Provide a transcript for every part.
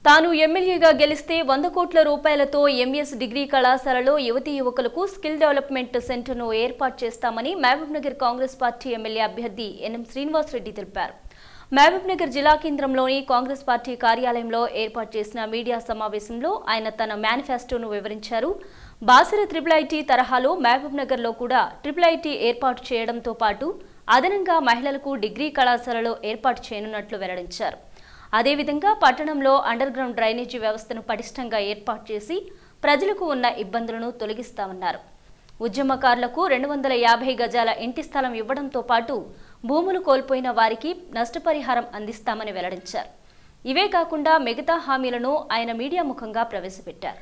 తాను ఎమ్మెల్యేగా గెలిస్తే వంద కోట్ల రూపాయలతో ఎంఎస్ డిగ్రీ కళాశాలలో యువతీ యువకులకు స్కిల్ డెవలప్మెంట్ సెంటర్ను ఏర్పాటు చేస్తామని మహబూబ్నగర్ కాంగ్రెస్ పార్టీ ఎమ్మెల్యే అభ్యర్థి ఎన్ఎం శ్రీనివాసరెడ్డి తెలిపారు మహబూబ్నగర్ జిల్లా కేంద్రంలోని కాంగ్రెస్ పార్టీ కార్యాలయంలో ఏర్పాటు చేసిన మీడియా సమావేశంలో ఆయన తన మేనిఫెస్టోను వివరించారు బాసర ట్రిపుల్ ఐటీ తరహాలో మహబూబ్నగర్లో కూడా ట్రిపుల్ ఐటీ ఏర్పాటు చేయడంతో పాటు అదనంగా మహిళలకు డిగ్రీ కళాశాలలో ఏర్పాటు చేయనున్నట్లు వెల్లడించారు అదేవిధంగా పట్టణంలో అండర్ గ్రౌండ్ డ్రైనేజీ వ్యవస్థను పటిష్టంగా ఏర్పాటు చేసి ప్రజలకు ఉన్న ఇబ్బందులను తొలగిస్తామన్నారు ఉద్యమకారులకు రెండు వందల యాభై గజాల ఇంటి స్థలం ఇవ్వడంతో పాటు భూములు కోల్పోయిన వారికి నష్టపరిహారం అందిస్తామని వెల్లడించారు ఇవే కాకుండా మిగతా హామీలను ఆయన మీడియా ముఖంగా ప్రవేశపెట్టారు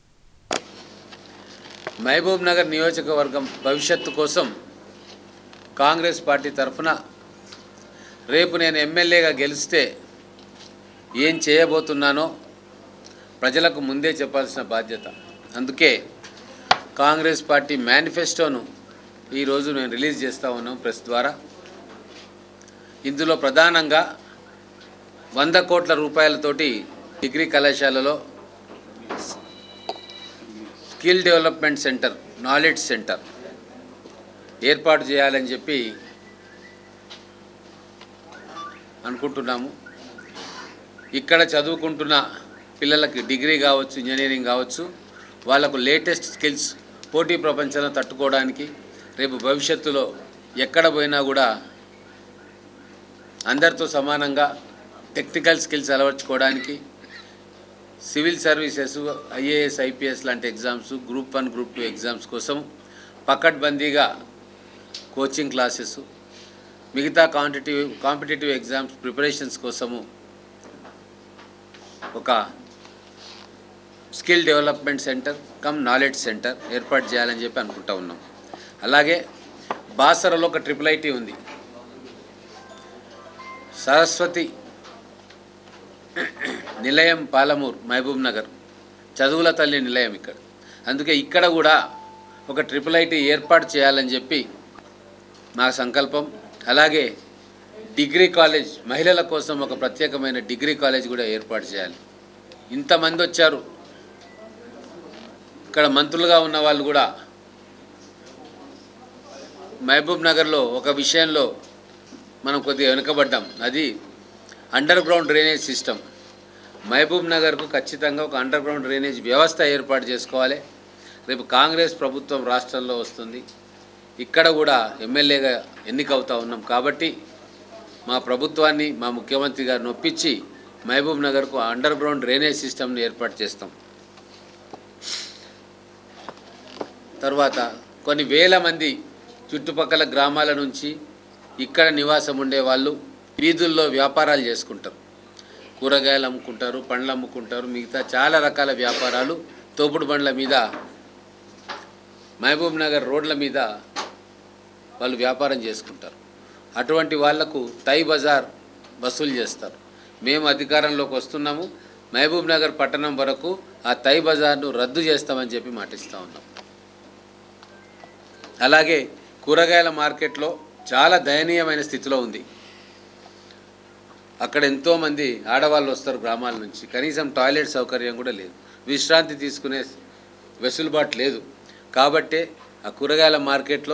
మహబూబ్ నగర్ నియోజకవర్గం భవిష్యత్తు కోసం కాంగ్రెస్ పార్టీ తరఫున రేపు నేను ఎమ్మెల్యేగా గెలిస్తే ఏం చేయబోతున్నానో ప్రజలకు ముందే చెప్పాల్సిన బాధ్యత అందుకే కాంగ్రెస్ పార్టీ మేనిఫెస్టోను ఈరోజు నేను రిలీజ్ చేస్తూ ఉన్నాం ప్రెస్ ద్వారా ఇందులో ప్రధానంగా వంద కోట్ల రూపాయలతోటి డిగ్రీ కళాశాలలో skill development center knowledge center ఏర్పాటు చేయాలని చెప్పి అనుకుంటున్నాము ఇక్కడ చదువుకుంటున్న పిల్లలకి డిగ్రీ కావచ్చు ఇంజనీరింగ్ కావచ్చు వాళ్ళకు లేటెస్ట్ స్కిల్స్ పోటీ ప్రపంచంలో తట్టుకోవడానికి రేపు భవిష్యత్తులో ఎక్కడ పోయినా కూడా అందరితో సమానంగా టెక్నికల్ స్కిల్స్ అలవర్చుకోవడానికి సివిల్ సర్వీసెస్ ఐఏఎస్ ఐపీఎస్ లాంటి exams group one group two exams కోసం పకడ్బందీగా కోచింగ్ క్లాసెస్ మిగతా కాంపిటేటివ్ కాంపిటేటివ్ ఎగ్జామ్స్ ప్రిపరేషన్స్ కోసము ఒక skill development center cum knowledge center ఏర్పాటు చేయాలని చెప్పి అనుకుంటా ఉన్నాం అలాగే బాసరలో ఒక ట్రిపుల్ ఐటీ ఉంది సరస్వతి నిలయం పాలమూర్ మహబూబ్ నగర్ చదువుల తల్లి నిలయం ఇక్కడ అందుకే ఇక్కడ కూడా ఒక ట్రిపుల్ ఐటీ ఏర్పాటు చేయాలని చెప్పి మా సంకల్పం అలాగే డిగ్రీ కాలేజ్ మహిళల కోసం ఒక ప్రత్యేకమైన డిగ్రీ కాలేజ్ కూడా ఏర్పాటు చేయాలి ఇంతమంది వచ్చారు ఇక్కడ మంత్రులుగా ఉన్న వాళ్ళు కూడా మహబూబ్ నగర్లో ఒక విషయంలో మనం కొద్దిగా వెనుకబడ్డాం అది అండర్ గ్రౌండ్ డ్రైనేజ్ సిస్టమ్ మహబూబ్ నగర్కు ఖచ్చితంగా ఒక అండర్ గ్రౌండ్ డ్రైనేజ్ వ్యవస్థ ఏర్పాటు చేసుకోవాలి రేపు కాంగ్రెస్ ప్రభుత్వం రాష్ట్రంలో వస్తుంది ఇక్కడ కూడా ఎమ్మెల్యేగా ఎన్నికవుతా ఉన్నాం కాబట్టి మా ప్రభుత్వాన్ని మా ముఖ్యమంత్రి గారు నొప్పించి మహబూబ్ నగర్కు అండర్ గ్రౌండ్ డ్రైనేజ్ సిస్టమ్ని ఏర్పాటు చేస్తాం తర్వాత కొన్ని వేల మంది చుట్టుపక్కల గ్రామాల నుంచి ఇక్కడ నివాసం ఉండే వాళ్ళు వీధుల్లో వ్యాపారాలు చేసుకుంటారు కూరగాయలు అమ్ముకుంటారు పండ్లు అమ్ముకుంటారు మిగతా చాలా రకాల వ్యాపారాలు తోపుడు బండ్ల మీద మహబూబ్ నగర్ రోడ్ల మీద వాళ్ళు వ్యాపారం చేసుకుంటారు అటువంటి వాళ్లకు తై బజార్ వసూలు చేస్తారు మేము అధికారంలోకి వస్తున్నాము మహబూబ్ నగర్ పట్టణం వరకు ఆ తై బజార్ను రద్దు చేస్తామని చెప్పి మాటిస్తూ ఉన్నాం అలాగే కూరగాయల మార్కెట్లో చాలా దయనీయమైన స్థితిలో ఉంది అక్కడ ఎంతోమంది ఆడవాళ్ళు వస్తారు గ్రామాల నుంచి కనీసం టాయిలెట్ సౌకర్యం కూడా లేదు విశ్రాంతి తీసుకునే వెసులుబాటు లేదు కాబట్టే ఆ కూరగాయల మార్కెట్లో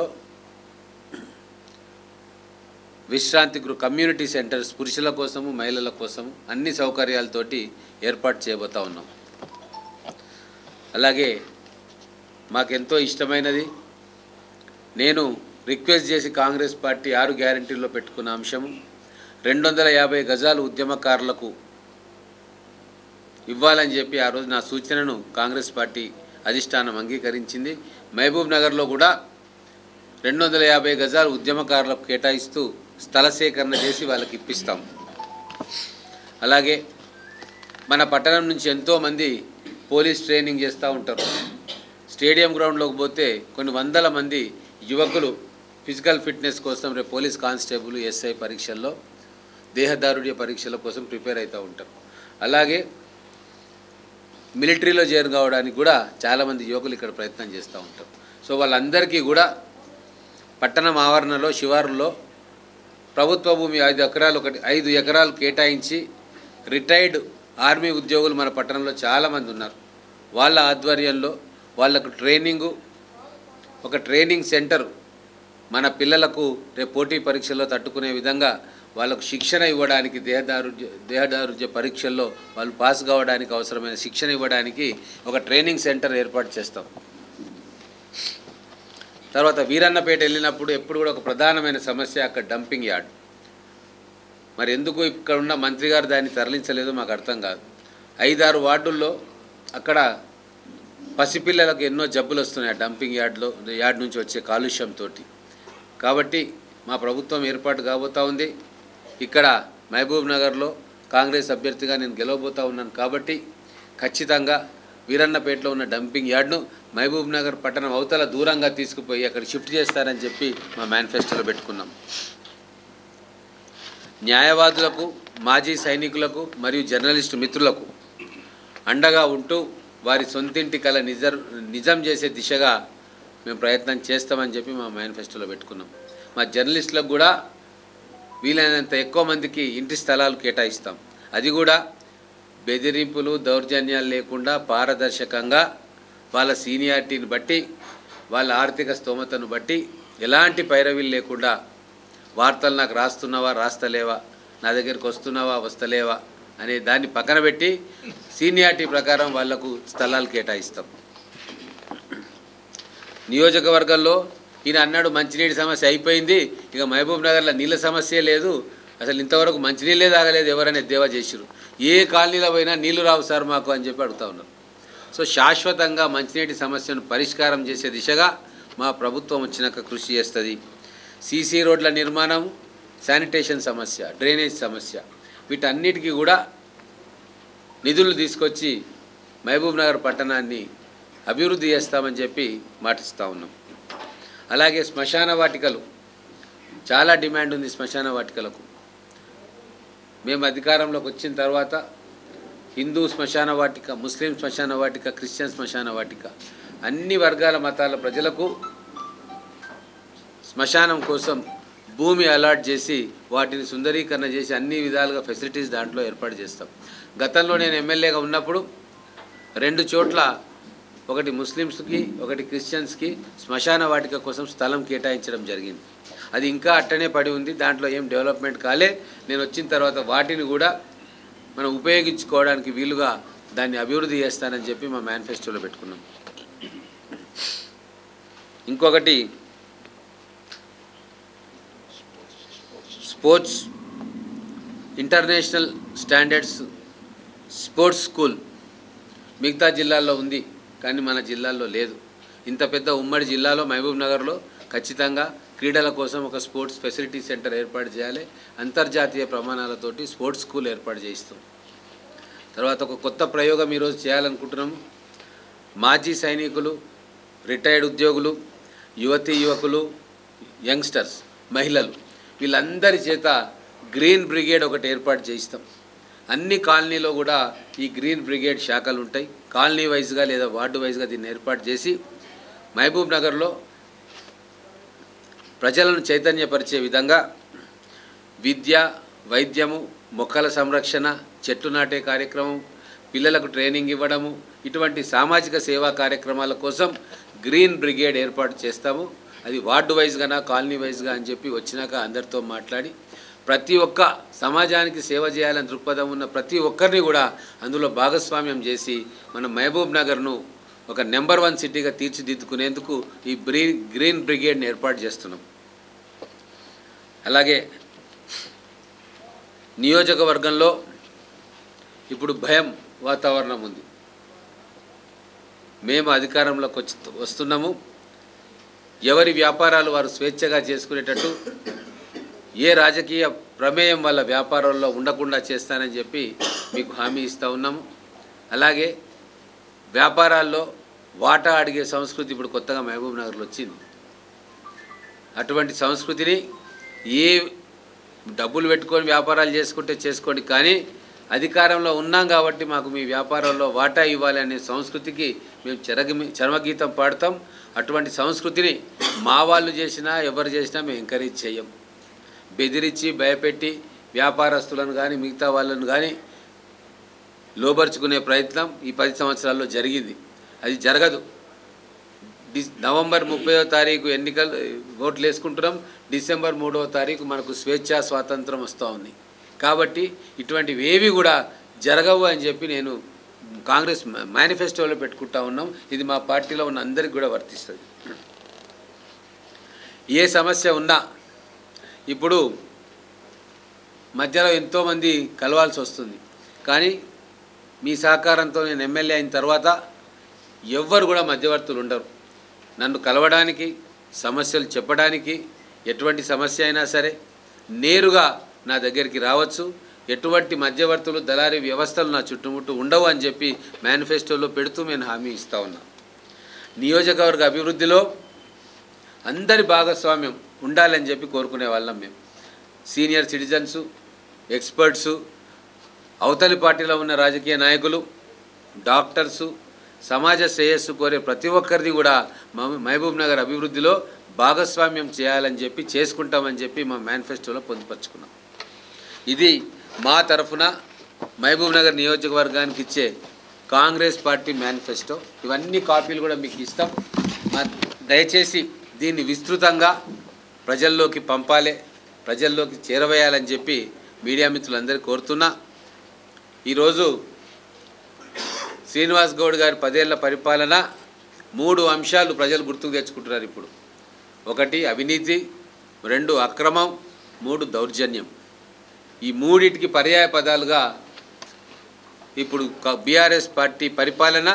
విశ్రాంతి గృహ కమ్యూనిటీ సెంటర్స్ పురుషుల కోసము మహిళల కోసము అన్ని సౌకర్యాలతోటి ఏర్పాటు చేయబోతా ఉన్నాం అలాగే మాకెంతో ఇష్టమైనది నేను రిక్వెస్ట్ చేసి కాంగ్రెస్ పార్టీ ఆరు గ్యారంటీల్లో పెట్టుకున్న అంశము రెండు వందల యాభై గజాలు ఉద్యమకారులకు ఇవ్వాలని చెప్పి ఆ రోజు నా సూచనను కాంగ్రెస్ పార్టీ అధిష్టానం అంగీకరించింది మహబూబ్ నగర్లో కూడా రెండు వందల యాభై గజాలు ఉద్యమకారులకు కేటాయిస్తూ స్థల సేకరణ చేసి వాళ్ళకి ఇప్పిస్తాం అలాగే మన పట్టణం నుంచి ఎంతోమంది పోలీస్ ట్రైనింగ్ చేస్తూ ఉంటారు స్టేడియం గ్రౌండ్లోకి పోతే కొన్ని వందల మంది యువకులు ఫిజికల్ ఫిట్నెస్ కోసం రేపు పోలీస్ కానిస్టేబుల్ ఎస్ఐ పరీక్షల్లో దేహదారుడ్య పరీక్షల కోసం ప్రిపేర్ అవుతూ ఉంటారు అలాగే మిలిటరీలో చేరు కావడానికి కూడా చాలామంది యువకులు ఇక్కడ ప్రయత్నం చేస్తూ ఉంటారు సో వాళ్ళందరికీ కూడా పట్టణం ఆవరణలో శివారులో ప్రభుత్వ భూమి ఐదు ఎకరాలు ఒకటి ఐదు ఎకరాలు కేటాయించి రిటైర్డ్ ఆర్మీ ఉద్యోగులు మన పట్టణంలో చాలామంది ఉన్నారు వాళ్ళ ఆధ్వర్యంలో వాళ్ళకు ట్రైనింగు ఒక ట్రైనింగ్ సెంటర్ మన పిల్లలకు రేపు పోటీ పరీక్షల్లో తట్టుకునే విధంగా వాళ్ళకు శిక్షణ ఇవ్వడానికి దేహదారుఢ్య దేహదారుఢ్య పరీక్షల్లో వాళ్ళు పాస్ కావడానికి అవసరమైన శిక్షణ ఇవ్వడానికి ఒక ట్రైనింగ్ సెంటర్ ఏర్పాటు చేస్తాం తర్వాత వీరన్నపేట వెళ్ళినప్పుడు ఎప్పుడు కూడా ఒక ప్రధానమైన సమస్య అక్కడ డంపింగ్ యార్డ్ మరి ఎందుకు ఇక్కడ ఉన్న మంత్రి గారు దాన్ని తరలించలేదో మాకు అర్థం కాదు ఐదారు వార్డుల్లో అక్కడ పసిపిల్లలకు ఎన్నో జబ్బులు వస్తున్నాయి ఆ డంపింగ్ యార్డ్లో యార్డ్ నుంచి వచ్చే కాలుష్యంతో కాబట్టి మా ప్రభుత్వం ఏర్పాటు కాబోతా ఉంది ఇక్కడ మహబూబ్ నగర్లో కాంగ్రెస్ అభ్యర్థిగా నేను గెలవబోతా ఉన్నాను కాబట్టి ఖచ్చితంగా వీరన్నపేటలో ఉన్న డంపింగ్ యార్డ్ను మహబూబ్ నగర్ పట్టణం అవతల దూరంగా తీసుకుపోయి అక్కడ షిఫ్ట్ చేస్తారని చెప్పి మా మేనిఫెస్టోలో పెట్టుకున్నాం న్యాయవాదులకు మాజీ సైనికులకు మరియు జర్నలిస్టు మిత్రులకు అండగా ఉంటూ వారి సొంతింటి కల నిజం నిజం చేసే దిశగా మేము ప్రయత్నం చేస్తామని చెప్పి మా మేనిఫెస్టోలో పెట్టుకున్నాం మా జర్నలిస్టులకు కూడా వీలైనంత ఎక్కువ మందికి ఇంటి స్థలాలు కేటాయిస్తాం అది కూడా బెదిరింపులు దౌర్జన్యాలు లేకుండా పారదర్శకంగా వాళ్ళ సీనియారిటీని బట్టి వాళ్ళ ఆర్థిక స్తోమతను బట్టి ఎలాంటి పైరవీలు లేకుండా వార్తలు నాకు రాస్తున్నావా రాస్తలేవా నా దగ్గరికి వస్తున్నావా వస్తలేవా అనే దాన్ని పక్కన పెట్టి సీనియారిటీ ప్రకారం వాళ్లకు స్థలాలు కేటాయిస్తాం నియోజకవర్గంలో ఈయన అన్నాడు మంచినీటి సమస్య అయిపోయింది ఇక మహబూబ్ నగర్లో నీళ్ళ సమస్య లేదు అసలు ఇంతవరకు మంచినీళ్ళే తాగలేదు ఎవరైనా దేవా చేసిరు ఏ కాలనీలో పోయినా నీళ్లు రావు సార్ మాకు అని చెప్పి అడుగుతా ఉన్నారు సో శాశ్వతంగా మంచినీటి సమస్యను పరిష్కారం చేసే దిశగా మా ప్రభుత్వం వచ్చినాక కృషి చేస్తుంది సీసీ రోడ్ల నిర్మాణం శానిటేషన్ సమస్య డ్రైనేజ్ సమస్య వీటన్నిటికీ కూడా నిధులు తీసుకొచ్చి మహబూబ్ నగర్ పట్టణాన్ని అభివృద్ధి చేస్తామని చెప్పి మాటిస్తూ ఉన్నాం అలాగే శ్మశాన వాటికలు చాలా డిమాండ్ ఉంది శ్మశాన వాటికలకు మేము అధికారంలోకి వచ్చిన తర్వాత హిందూ శ్మశాన వాటిక ముస్లిం శ్మశాన వాటిక క్రిస్టియన్ శ్మశాన వాటిక అన్ని వర్గాల మతాల ప్రజలకు శ్మశానం కోసం భూమి అలాట్ చేసి వాటిని సుందరీకరణ చేసి అన్ని విధాలుగా ఫెసిలిటీస్ దాంట్లో ఏర్పాటు చేస్తాం గతంలో నేను ఎమ్మెల్యేగా ఉన్నప్పుడు రెండు చోట్ల ఒకటి ముస్లిమ్స్కి ఒకటి క్రిస్టియన్స్కి శ్మశాన వాటిక కోసం స్థలం కేటాయించడం జరిగింది అది ఇంకా అట్టనే పడి ఉంది దాంట్లో ఏం డెవలప్మెంట్ కాలే నేను వచ్చిన తర్వాత వాటిని కూడా మనం ఉపయోగించుకోవడానికి వీలుగా దాన్ని అభివృద్ధి చేస్తానని చెప్పి మా మేనిఫెస్టోలో పెట్టుకున్నాం ఇంకొకటి sports international standards sports school మిగతా జిల్లాల్లో ఉంది కానీ మన జిల్లాల్లో లేదు ఇంత పెద్ద ఉమ్మడి జిల్లాలో మహబూబ్ నగర్లో ఖచ్చితంగా క్రీడల కోసం ఒక స్పోర్ట్స్ ఫెసిలిటీ సెంటర్ ఏర్పాటు చేయాలి అంతర్జాతీయ ప్రమాణాలతోటి స్పోర్ట్స్ స్కూల్ ఏర్పాటు చేయిస్తాం తర్వాత ఒక కొత్త ప్రయోగం ఈరోజు చేయాలనుకుంటున్నాము మాజీ సైనికులు రిటైర్డ్ ఉద్యోగులు యువతీ యువకులు యంగ్స్టర్స్ మహిళలు వీళ్ళందరి చేత గ్రీన్ బ్రిగేడ్ ఒకటి ఏర్పాటు చేయిస్తాం అన్ని కాలనీలో కూడా ఈ గ్రీన్ బ్రిగేడ్ శాఖలు ఉంటాయి కాలనీ వైజ్గా లేదా వార్డు వైజ్గా దీన్ని ఏర్పాటు చేసి మహబూబ్ నగర్లో ప్రజలను చైతన్యపరిచే విధంగా విద్య వైద్యము మొక్కల సంరక్షణ చెట్లు నాటే కార్యక్రమం పిల్లలకు ట్రైనింగ్ ఇవ్వడము ఇటువంటి సామాజిక సేవా కార్యక్రమాల కోసం గ్రీన్ బ్రిగేడ్ ఏర్పాటు చేస్తాము అది వార్డు వైజ్గానా కాలనీ వైజ్గా అని చెప్పి వచ్చినాక అందరితో మాట్లాడి ప్రతి ఒక్క సమాజానికి సేవ చేయాలని దృక్పథం ఉన్న ప్రతి ఒక్కరిని కూడా అందులో భాగస్వామ్యం చేసి మన మహబూబ్ నగర్ను ఒక నెంబర్ వన్ సిటీగా తీర్చిదిద్దుకునేందుకు ఈ బ్రీ గ్రీన్ బ్రిగేడ్ని ఏర్పాటు చేస్తున్నాం అలాగే నియోజకవర్గంలో ఇప్పుడు భయం వాతావరణం ఉంది మేము అధికారంలోకి వచ్చి వస్తున్నాము ఎవరి వ్యాపారాలు వారు స్వేచ్ఛగా చేసుకునేటట్టు ఏ రాజకీయ ప్రమేయం వల్ల వ్యాపారంలో ఉండకుండా చేస్తానని చెప్పి మీకు హామీ ఇస్తూ ఉన్నాము అలాగే వ్యాపారాల్లో వాటా అడిగే సంస్కృతి ఇప్పుడు కొత్తగా మహబూబ్ నగర్లో వచ్చింది అటువంటి సంస్కృతిని ఏ డబ్బులు పెట్టుకొని వ్యాపారాలు చేసుకుంటే చేసుకోండి కానీ అధికారంలో ఉన్నాం కాబట్టి మాకు మీ వ్యాపారంలో వాటా ఇవ్వాలి అనే సంస్కృతికి మేము చెరగమి చర్మగీతం పాడతాం అటువంటి సంస్కృతిని మా వాళ్ళు చేసినా ఎవరు చేసినా మేము ఎంకరేజ్ చేయం బెదిరించి భయపెట్టి వ్యాపారస్తులను కానీ మిగతా వాళ్ళను కానీ లోబరుచుకునే ప్రయత్నం ఈ పది సంవత్సరాల్లో జరిగింది అది జరగదు డిస్ నవంబర్ ముప్పైవ తారీఖు ఎన్నికలు ఓట్లు వేసుకుంటున్నాం డిసెంబర్ మూడవ తారీఖు మనకు స్వేచ్ఛా స్వాతంత్రం వస్తూ ఉంది కాబట్టి ఇటువంటివి ఏవి కూడా జరగవు అని చెప్పి నేను కాంగ్రెస్ మ- మేనిఫెస్టోలో పెట్టుకుంటా ఉన్నాం ఇది మా పార్టీలో ఉన్న అందరికి కూడా వర్తిస్తుంది ఏ సమస్య ఉన్నా ఇప్పుడు మధ్యలో ఎంతోమంది కలవాల్సి వస్తుంది కానీ మీ సహకారంతో నేను ఎమ్మెల్యే అయిన తర్వాత ఎవ్వరు కూడా మధ్యవర్తులు ఉండరు నన్ను కలవడానికి సమస్యలు చెప్పడానికి ఎటువంటి సమస్య అయినా సరే నేరుగా నా దగ్గరికి రావచ్చు ఎటువంటి మధ్యవర్తులు దళారీ వ్యవస్థలు నా చుట్టుముట్టు ఉండవు అని చెప్పి మేనిఫెస్టోలో పెడుతూ నేను హామీ ఇస్తా ఉన్నా నియోజకవర్గ అభివృద్ధిలో అందరి భాగస్వామ్యం ఉండాలని చెప్పి కోరుకునే వాళ్ళం మేము సీనియర్ సిటిజన్సు ఎక్స్పర్ట్సు అవతలి పార్టీలో ఉన్న రాజకీయ నాయకులు డాక్టర్సు సమాజ శ్రేయస్సు కోరే ప్రతి ఒక్కరిని కూడా మహ- మహబూబ్ నగర్ అభివృద్ధిలో భాగస్వామ్యం చేయాలని చెప్పి చేసుకుంటామని చెప్పి మా మేనిఫెస్టోలో పొందుపరుచుకున్నాం ఇది మా తరఫున మహబూబ్ నగర్ నియోజకవర్గానికి ఇచ్చే కాంగ్రెస్ పార్టీ మేనిఫెస్టో ఇవన్నీ కాపీలు కూడా మీకు ఇస్తాం మా దయచేసి దీన్ని విస్తృతంగా ప్రజల్లోకి పంపాలి ప్రజల్లోకి చేరవేయాలని చెప్పి మీడియా మిత్రులందరూ కోరుతున్నా ఈరోజు శ్రీనివాస్ గౌడ్ గారి పదేళ్ల పరిపాలన మూడు అంశాలు ప్రజలు గుర్తుకు తెచ్చుకుంటున్నారు ఇప్పుడు ఒకటి అవినీతి రెండు అక్రమం మూడు దౌర్జన్యం ఈ మూడిటికి పర్యాయ పదాలుగా ఇప్పుడు బీఆర్ఎస్ పార్టీ పరిపాలన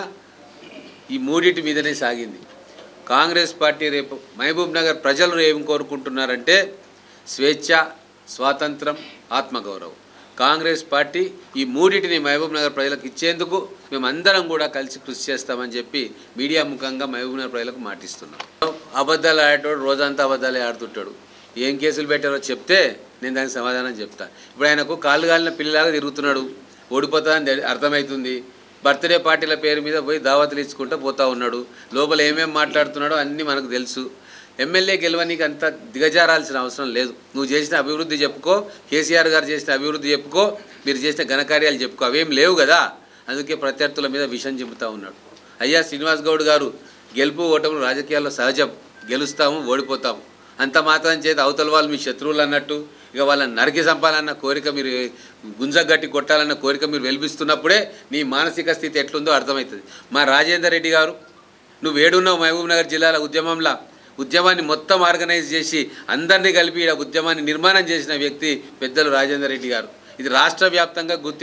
ఈ మూడిటి మీదనే సాగింది కాంగ్రెస్ పార్టీ రేపు మహబూబ్ నగర్ ప్రజలు ఏం కోరుకుంటున్నారంటే స్వేచ్ఛ స్వాతంత్రం ఆత్మగౌరవం కాంగ్రెస్ పార్టీ ఈ మూడిటిని మహబూబ్ నగర్ ప్రజలకు ఇచ్చేందుకు మేమందరం కూడా కలిసి కృషి చేస్తామని చెప్పి మీడియా ముఖంగా మహబూబ్ నగర్ ప్రజలకు మాటిస్తున్నాం అబద్ధాలు ఆడేటోడు రోజంతా అబద్ధాలే ఆడుతుంటాడు ఏం కేసులు పెట్టారో చెప్తే నేను దానికి సమాధానం చెప్తా ఇప్పుడు ఆయనకు కాళ్ళు కాలిన పిల్లలాగా తిరుగుతున్నాడు ఓడిపోతానని తెలి- అర్థమవుతుంది బర్త్డే పార్టీల పేరు మీద పోయి దావతులు ఇచ్చుకుంటూ పోతా ఉన్నాడు లోపల ఏమేమి మాట్లాడుతున్నాడో అన్నీ మనకు తెలుసు ఎమ్మెల్యే గెలవనీకి అంత దిగజారాల్సిన అవసరం లేదు నువ్వు చేసిన అభివృద్ధి చెప్పుకో కేసీఆర్ గారు చేసిన అభివృద్ధి చెప్పుకో మీరు చేసిన ఘనకార్యాలు చెప్పుకో అవేం లేవు కదా అందుకే ప్రత్యర్థుల మీద విషం చెబుతా ఉన్నాడు అయ్యా శ్రీనివాస్ గౌడ్ గారు గెలుపు ఓటములు రాజకీయాల్లో సహజం గెలుస్తాము ఓడిపోతాము అంత మాత్రం చేత అవతల వాళ్ళు మీ శత్రువులు అన్నట్టు ఇక వాళ్ళని నరికి చంపాలన్న కోరిక మీరు గుంజగట్టి కొట్టాలన్న కోరిక మీరు వెలిపిస్తున్నప్పుడే నీ మానసిక స్థితి ఎట్లుందో అర్థమవుతుంది మా రాజేందర్ రెడ్డి గారు నువ్వు ఏడున్నావు మహబూబ్ నగర్ జిల్లాల ఉద్యమంలో ఉద్యమాన్ని మొత్తం ఆర్గనైజ్ చేసి అందరినీ కలిపి ఈడ ఉద్యమాన్ని నిర్మాణం చేసిన వ్యక్తి పెద్దలు రాజేందర్ రెడ్డి గారు ఇది రాష్ట్ర వ్యాప్తంగా గుర్తి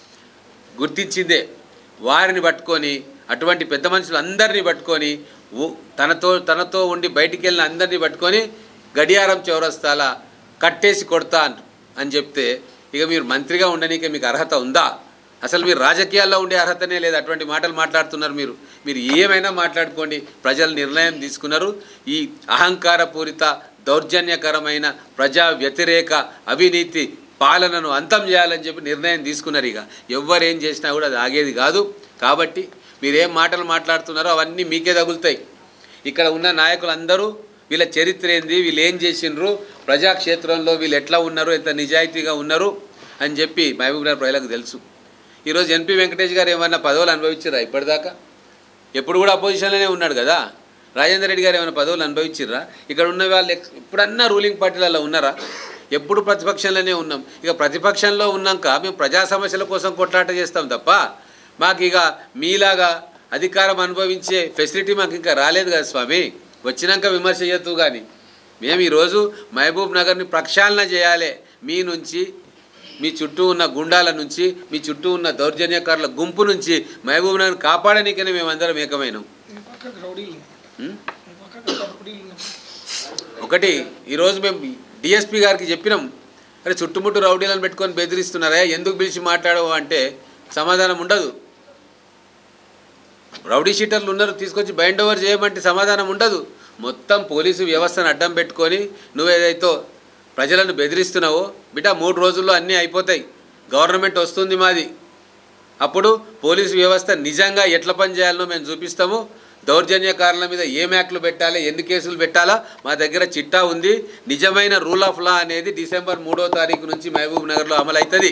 గుర్తించిందే వారిని పట్టుకొని అటువంటి పెద్ద మనుషులు అందరినీ పట్టుకొని ఊ- తనతో తనతో ఉండి బయటికి వెళ్ళిన అందరినీ పట్టుకొని గడియారం చౌరస్తాల కట్టేసి కొడతా అంట- అని చెప్తే ఇక మీరు మంత్రిగా ఉండనీకే మీకు అర్హత ఉందా అసలు మీరు రాజకీయాల్లో ఉండే అర్హతనే లేదు అటువంటి మాటలు మాట్లాడుతున్నారు మీరు మీరు ఏమైనా మాట్లాడుకోండి ప్రజలు నిర్ణయం తీసుకున్నారు ఈ అహంకారపూరిత దౌర్జన్యకరమైన ప్రజా వ్యతిరేక అవినీతి పాలనను అంతం చేయాలని చెప్పి నిర్ణయం తీసుకున్నారు ఇక ఎవ్వరేం చేసినా కూడా అది ఆగేది కాదు కాబట్టి మీరేం మాటలు మాట్లాడుతున్నారో అవన్నీ మీకే తగులుతాయి ఇక్కడ ఉన్న నాయకులందరూ వీళ్ళ చరిత్ర ఏంది వీళ్ళు ఏం చేసిండ్రు ప్రజాక్షేత్రంలో వీళ్ళు ఎట్లా ఉన్నారు ఎంత నిజాయితీగా ఉన్నారు అని చెప్పి మహబూబ్ నగర్ ప్రజలకు తెలుసు ఈరోజు ఎన్పి వెంకటేష్ గారు ఏమన్నా పదవులు అనుభవించారా ఇప్పటిదాకా ఎప్పుడు కూడా అపోజిషన్లోనే ఉన్నాడు కదా రాజేందర్ రెడ్డి గారు ఏమైనా పదవులు అనుభవించిర్రా ఇక్కడ ఉన్న వాళ్ళు ఎక్- ఎప్పుడన్నా రూలింగ్ పార్టీలలో ఉన్నారా ఎప్పుడు ప్రతిపక్షంలోనే ఉన్నాం ఇక ప్రతిపక్షంలో ఉన్నాక మేము ప్రజా సమస్యల కోసం కొట్లాట చేస్తాం తప్ప మాకు ఇక మీలాగా అధికారం అనుభవించే ఫెసిలిటీ మాకు ఇంకా రాలేదు కదా స్వామి వచ్చినాక విమర్శ చేయొద్దు కానీ మేము ఈరోజు మహబూబ్ నగర్ని ప్రక్షాళన చేయాలి మీ నుంచి మీ చుట్టూ ఉన్న గుండాల నుంచి మీ చుట్టూ ఉన్న దౌర్జన్యకారుల గుంపు నుంచి మహబూబ్ నగర్ కాపాడనీకనే మేమందరం ఏకమైనాం ఈ పక్కకు రౌడీలు ఉం? ఈ పక్కకు రౌడీలు ఒకటి ఈరోజు మేము డిఎస్పి గారికి చెప్పినాం అరే చుట్టుముట్టు రౌడీలను పెట్టుకొని బెదిరిస్తున్నారా ఎందుకు పిలిచి మాట్లాడవు అంటే సమాధానం ఉండదు రౌడీ షీటర్లు ఉన్నారు తీసుకొచ్చి బైండ్ ఓవర్ చేయమంటే సమాధానం ఉండదు మొత్తం పోలీసు వ్యవస్థను అడ్డం పెట్టుకొని నువ్వేదైతే ప్రజలను బెదిరిస్తున్నావో బిడ్డ మూడు రోజుల్లో అన్నీ అయిపోతాయి గవర్నమెంట్ వస్తుంది మాది అప్పుడు పోలీసు వ్యవస్థ నిజంగా ఎట్ల పని చేయాలనో మేము చూపిస్తాము దౌర్జన్యకారుల మీద ఏం యాక్ట్లు పెట్టాలి ఎన్ని కేసులు పెట్టాలా మా దగ్గర చిట్టా ఉంది నిజమైన రూల్ ఆఫ్ లా అనేది డిసెంబర్ మూడో తారీఖు నుంచి మహబూబ్ నగర్లో అమలవుతుంది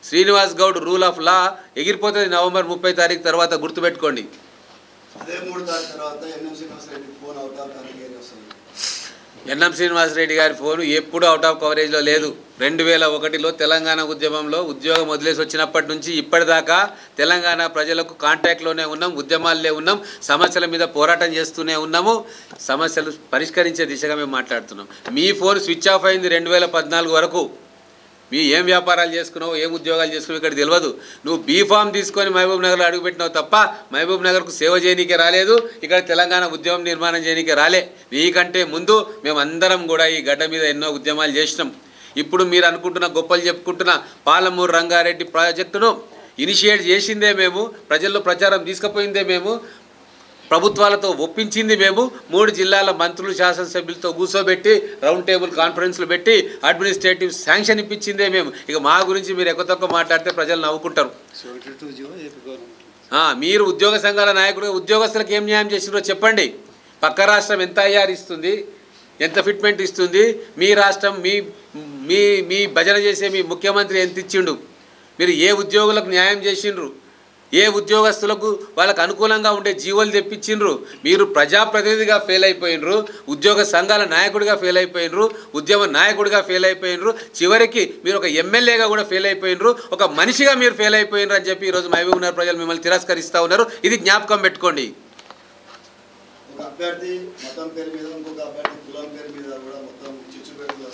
Srinivas Goud rule of law ఎగిరిపోతుంది నవంబర్ ముప్పై తారీఖు తర్వాత గుర్తుపెట్టుకోండి అదే మూడు తారీఖు తర్వాత N M Srinivasa Reddy phone out of correct వస్తుంది ఎన్ఎం శ్రీనివాసరెడ్డి గారి ఫోన్ ఎప్పుడూ అవుట్ ఆఫ్ కవరేజ్లో లేదు రెండు వేల ఒకటిలో తెలంగాణ ఉద్యమంలో ఉద్యోగం వదిలేసి వచ్చినప్పటి నుంచి ఇప్పటిదాకా తెలంగాణ ప్రజలకు కాంటాక్ట్లోనే ఉన్నాం ఉద్యమాల్లో ఉన్నాం సమస్యల మీద పోరాటం చేస్తూనే ఉన్నాము సమస్యలు పరిష్కరించే దిశగా మేము మాట్లాడుతున్నాం మీ ఫోన్ స్విచ్ ఆఫ్ అయింది రెండు వేల పద్నాలుగు వరకు మీ ఏం వ్యాపారాలు చేసుకున్నావు ఏం ఉద్యోగాలు చేసుకున్నావు ఇక్కడ తెలియదు నువ్వు బీఫామ్ తీసుకొని మహబూబ్ నగర్లో అడుగుపెట్టినావు తప్ప మహబూబ్ నగర్కు సేవ చేయనీకే రాలేదు ఇక్కడ తెలంగాణ ఉద్యమం నిర్మాణం చేయనీకే రాలే నీకంటే ముందు మేమందరం కూడా ఈ గడ్డ మీద ఎన్నో ఉద్యమాలు చేసినాం ఇప్పుడు మీరు అనుకుంటున్న గొప్పలు చెప్పుకుంటున్న పాలమూరు రంగారెడ్డి ప్రాజెక్టును ఇనిషియేట్ చేసిందే మేము ప్రజల్లో ప్రచారం తీసుకుపోయిందే మేము ప్రభుత్వాలతో ఒప్పించింది మేము మూడు జిల్లాల మంత్రులు శాసనసభ్యులతో కూర్చోబెట్టి రౌండ్ టేబుల్ కాన్ఫరెన్స్లు పెట్టి అడ్మినిస్ట్రేటివ్ శాంక్షన్ ఇప్పించిందే మేము ఇక మా గురించి మీరు ఎక్కువ తక్కువ మాట్లాడితే ప్రజలు నవ్వుకుంటారు seventy two G O AP government ఆ, మీరు ఉద్యోగ సంఘాల నాయకుడు ఉద్యోగస్తులకు ఏం న్యాయం చేసిరో చెప్పండి పక్క రాష్ట్రం ఎంత ఐఆర్ ఇస్తుంది ఎంత ఫిట్మెంట్ ఇస్తుంది మీ రాష్ట్రం మీ మీ మీ భజన చేసే మీ ముఖ్యమంత్రి ఎంత ఇచ్చిండు మీరు ఏ ఉద్యోగులకు న్యాయం చేసిండ్రు ఏ ఉద్యోగస్తులకు వాళ్ళకు అనుకూలంగా ఉండే జీవోలు తెప్పించిండ్రు మీరు ప్రజాప్రతినిధిగా ఫెయిల్ అయిపోయినరు ఉద్యోగ సంఘాల నాయకుడిగా ఫెయిల్ అయిపోయినరు ఉద్యమ నాయకుడిగా ఫెయిల్ అయిపోయినరు చివరికి మీరు ఒక ఎమ్మెల్యేగా కూడా ఫెయిల్ అయిపోయినరు ఒక మనిషిగా మీరు ఫెయిల్ అయిపోయినరు అని చెప్పి ఈరోజు మహబూబ్ నగర్ ప్రజలు మిమ్మల్ని తిరస్కరిస్తూ ఉన్నారు ఇది జ్ఞాపకం పెట్టుకోండి ఒక అభ్యర్థి మతం పేరు మీద ఇంకొక అభ్యర్థి కులం పేరు మీద కూడా మొత్తం చిచ్చు పేరు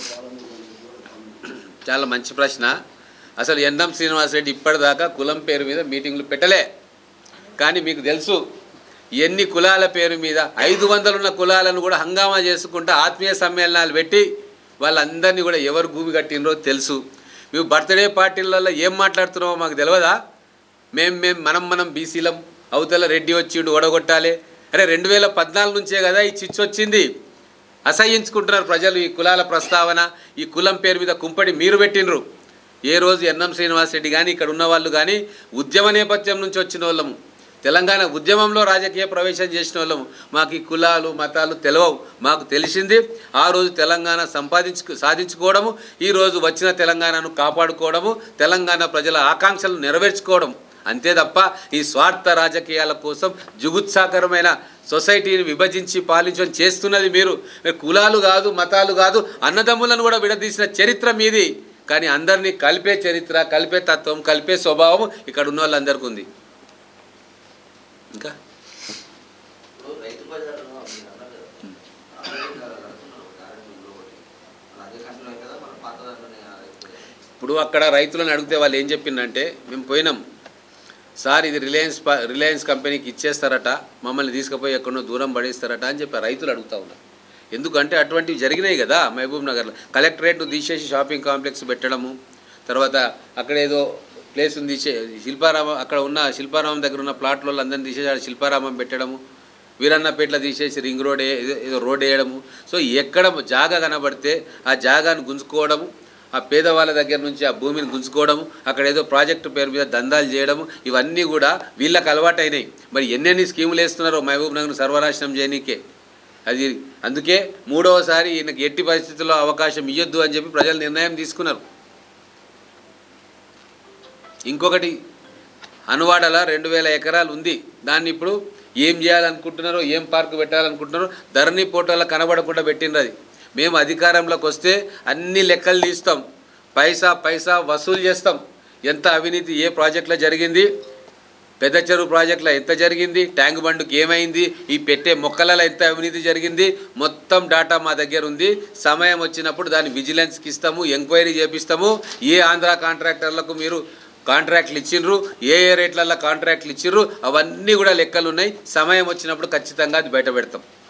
చాలా మంచి ప్రశ్న అసలు ఎన్ఎం శ్రీనివాసరెడ్డి ఇప్పటిదాకా కులం పేరు మీద మీటింగ్లు పెట్టలే కానీ మీకు తెలుసు ఎన్ని కులాల పేరు మీద ఐదు వందలున్న కులాలను కూడా హంగామా చేసుకుంటూ ఆత్మీయ సమ్మేళనాలు పెట్టి వాళ్ళందరినీ కూడా ఎవరు భూమి కట్టినరో తెలుసు మేము బర్త్డే పార్టీలలో ఏం మాట్లాడుతున్నామో మాకు తెలియదా మేం మేం మనం మనం బీసీలం అవతల రెడ్డి వచ్చిండు ఓడగొట్టాలి అరే రెండు వేల పద్నాలుగు నుంచే కదా ఈ చిచ్చు వచ్చింది అసహ్యించుకుంటున్నారు ప్రజలు ఈ కులాల ప్రస్తావన ఈ కులం పేరు మీద కుంపడి మీరు పెట్టినరు ఏ రోజు ఎన్ఎం శ్రీనివాసరెడ్డి కానీ ఇక్కడ ఉన్న వాళ్ళు కానీ ఉద్యమ నేపథ్యం నుంచి వచ్చిన వాళ్ళము తెలంగాణ ఉద్యమంలో రాజకీయ ప్రవేశం చేసిన వాళ్ళము మాకు ఈ కులాలు మతాలు తెలవవు మాకు తెలిసింది ఆ రోజు తెలంగాణ సంపాదించు సాధించుకోవడము ఈ రోజు వచ్చిన తెలంగాణను కాపాడుకోవడము తెలంగాణ ప్రజల ఆకాంక్షలు నెరవేర్చుకోవడం అంతే తప్ప ఈ స్వార్థ రాజకీయాల కోసం జుగుత్సాకరమైన సొసైటీని విభజించి పాలించడం చేస్తున్నది మీరు మీరు కులాలు కాదు మతాలు కాదు అన్నదమ్ములను కూడా విడదీసిన చరిత్ర మీది కానీ అందరినీ కలిపే చరిత్ర కలిపే తత్వం కలిపే స్వభావం ఇక్కడ ఉన్న వాళ్ళందరికీ ఉంది ఇంకా ఇప్పుడు రైతు బజార్లో మీరు అన్నారు కదా ఆల్రెడీ కడుతున్నారు కార్మికులు ఒకటి మన అదే కంటిన్యూ కదా మన పాత దాంట్లోనే ఆ రైతు బజార్. ఇప్పుడు అక్కడ రైతులను అడిగితే వాళ్ళు ఏం చెప్పిందంటే మేము పోయినాం సార్ ఇది రిలయన్స్ ప- రిలయన్స్ కంపెనీకి ఇచ్చేస్తారట మమ్మల్ని తీసుకుపోయి ఎక్కడో దూరం పడేస్తారట అని చెప్పి రైతులు అడుగుతా ఉన్నారు ఎందుకంటే అటువంటివి జరిగినాయి కదా మహబూబ్ నగర్లో కలెక్టరేట్ను తీసేసి షాపింగ్ కాంప్లెక్స్ పెట్టడము తర్వాత అక్కడ ఏదో ప్లేస్ ఉంది తీసే శిల్పారామం అక్కడ ఉన్న శిల్పారామం దగ్గర ఉన్న ప్లాట్లో అందరిని తీసేసి ఆడ శిల్పారామం పెట్టడము వీరన్నపేటలో తీసేసి రింగ్ రోడ్ ఏ- ఏదో- ఏదో రోడ్ వేయడము సో ఎక్కడ జాగా కనబడితే ఆ జాగాను గుంజుకోవడము ఆ పేదవాళ్ళ దగ్గర నుంచి ఆ భూమిని గుంజుకోవడము అక్కడ ఏదో ప్రాజెక్టు పేరు మీద దందాలు చేయడము ఇవన్నీ కూడా వీళ్ళకి అలవాటైనాయి మరి ఎన్నెన్ని స్కీములు వేస్తున్నారో మహబూబ్ నగర్ సర్వనాశనం చేయనీకే అది అందుకే మూడవసారి ఈయనకి ఎట్టి పరిస్థితుల్లో అవకాశం ఇవ్వద్దు అని చెప్పి ప్రజలు నిర్ణయం తీసుకున్నారు ఇంకొకటి అనువాడల రెండు వేల ఎకరాలు ఉంది దాన్ని ఇప్పుడు ఏం చేయాలనుకుంటున్నారో ఏం పార్కు పెట్టాలనుకుంటున్నారో ధరణి పోటోలో కనబడకుండా పెట్టినది మేము అధికారంలోకి వస్తే అన్ని లెక్కలు తీస్తాం పైసా పైసా వసూలు చేస్తాం ఎంత అవినీతి ఏ ప్రాజెక్టులో జరిగింది పెద్ద చెరువు ప్రాజెక్టులో ఎంత జరిగింది ట్యాంక్ బండుకి ఏమైంది ఈ పెట్టే మొక్కలలో ఎంత అవినీతి జరిగింది మొత్తం డాటా మా దగ్గర ఉంది సమయం వచ్చినప్పుడు దాన్ని విజిలెన్స్కి ఇస్తాము ఎంక్వైరీ చేపిస్తాము ఏ ఆంధ్ర కాంట్రాక్టర్లకు మీరు కాంట్రాక్ట్లు ఇచ్చిండ్రు ఏ ఏ రేట్లలో కాంట్రాక్ట్లు ఇచ్చిండ్రు అవన్నీ కూడా లెక్కలు ఉన్నాయి సమయం వచ్చినప్పుడు ఖచ్చితంగా అది బయట పెడతాం